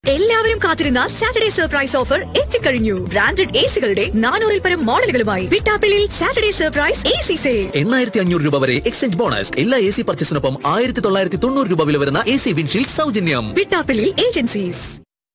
എല്ലാവരും കാത്തിരുന്ന Saturday surprise offer എത്തിക്കഴിഞ്ഞു ബ്രാൻഡഡ് എ സികളുടെ നാനൂറിൽ പരം മോഡലുകളുമായി വിട്ടാപ്പിളിൽ Saturday surprise A C sale എണ്ണായിരത്തി അഞ്ഞൂറ് രൂപ വരെ എക്സ്ചേഞ്ച് ബോണസ് എല്ലാ എ സി പർച്ചേസിനൊപ്പം ആയിരത്തി തൊള്ളായിരത്തി തൊണ്ണൂറ് രൂപ വില വരുന്ന എ സി വിൻഷീൽഡ് സൗജന്യം വിട്ടാപ്പിളിൽ ഏജൻസീസ്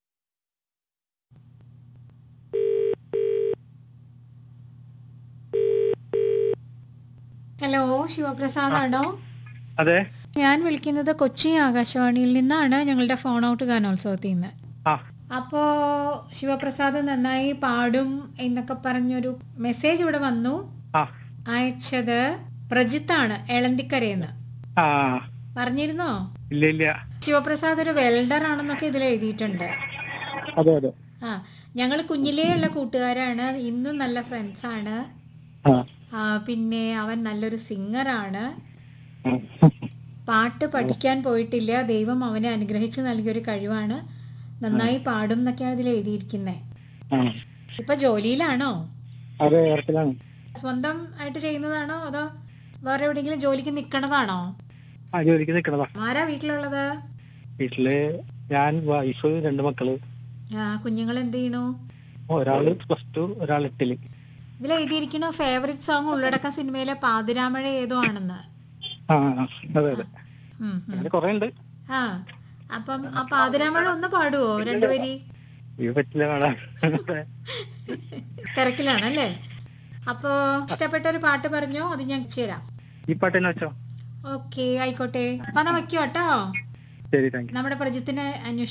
ഹലോ ശിവപ്രസാദ് ആണോ അതെ ഞാൻ വിളിക്കുന്നത് കൊച്ചി ആകാശവാണിയിൽ നിന്നാണ് ഞങ്ങളുടെ ഫോൺ ഔട്ട് ഗാനോത്സവത്തിൽ നിന്ന് ആ അപ്പോ ശിവപ്രസാദ് നന്നായി പാടും എന്നൊക്കെ പറഞ്ഞൊരു മെസ്സേജ് ഇവിടെ വന്നു ആ അയച്ചത് പ്രജിത്താണ് എളന്തിക്കരയെന്ന് ആ പറഞ്ഞിരുന്നോ ഇല്ല ഇല്ല ശിവപ്രസാദ് ഒരു വെൽഡർ ആണെന്നൊക്കെ ഇതിൽ എഴുതിയിട്ടുണ്ട് അതെ അതെ ആ ഞങ്ങൾ കുഞ്ഞിലേ ഉള്ള കൂട്ടുകാരാണ് ഇന്നും നല്ല ഫ്രണ്ട്സ് ആണ് ആ ആ, പിന്നെ അവൻ നല്ലൊരു സിംഗറാണ് ആ. പാട്ട് പഠിക്കാൻ പോയിട്ടില്ല ദൈവം അവനെ അനുഗ്രഹിച്ച് നൽകിയൊരു കഴിവാണ് നന്നായി പാടും എന്നൊക്കെയാണ് ഇതിൽ എഴുതിയിരിക്കുന്നത് ആ. ഇപ്പൊ ജോലിയിലാണോ അതെ എയർടെലാണ് സ്വന്തം ആയിട്ട് ചെയ്യുന്നതാണോ അതോ വേറെ എവിടെയെങ്കിലും ജോലിക്ക് നിക്കണതാണോ ആ ജോലിക്ക് നിക്കണതാ ആരാ വീട്ടിലുള്ളത് വീട്ടില് ഞാൻ വൈഫ് രണ്ട് മക്കള് ആ കുഞ്ഞുങ്ങൾ എന്ത് ചെയ്യണു ഒരാള് പ്ലസ് ടു ഒരാൾ എട്ടില് ഇതിൽ എഴുതിയിരിക്കണു ഫേവറേറ്റ് സോങ് ഉള്ളടക്ക സിനിമയിലെ പാതിരാമഴ ഏതോ ആണെന്ന് ആ ആ, അതെ അതെ ഉം, ഉം. അങ്ങനെ കൊറേ ഉണ്ട് ആ അപ്പം ആ പാതിരാമഴ ഒന്ന് പാടുവോ രണ്ടുപേരി ഇത് പറ്റില്ല മേഡം തിരക്കിലാണല്ലേ അപ്പോ ഇഷ്ടപ്പെട്ട ഒരു പാട്ട് പറഞ്ഞോ അത് ഞാൻ ചേരാം ഈ പാട്ട് തന്നെ വെച്ചോ ഓക്കെ ആയിക്കോട്ടെ അപ്പൊ എന്നാ വെക്കോ കേട്ടോ ശരി താങ്ക് യു നമ്മുടെ പ്രജിത്തിനെ അന്വേഷിച്ചു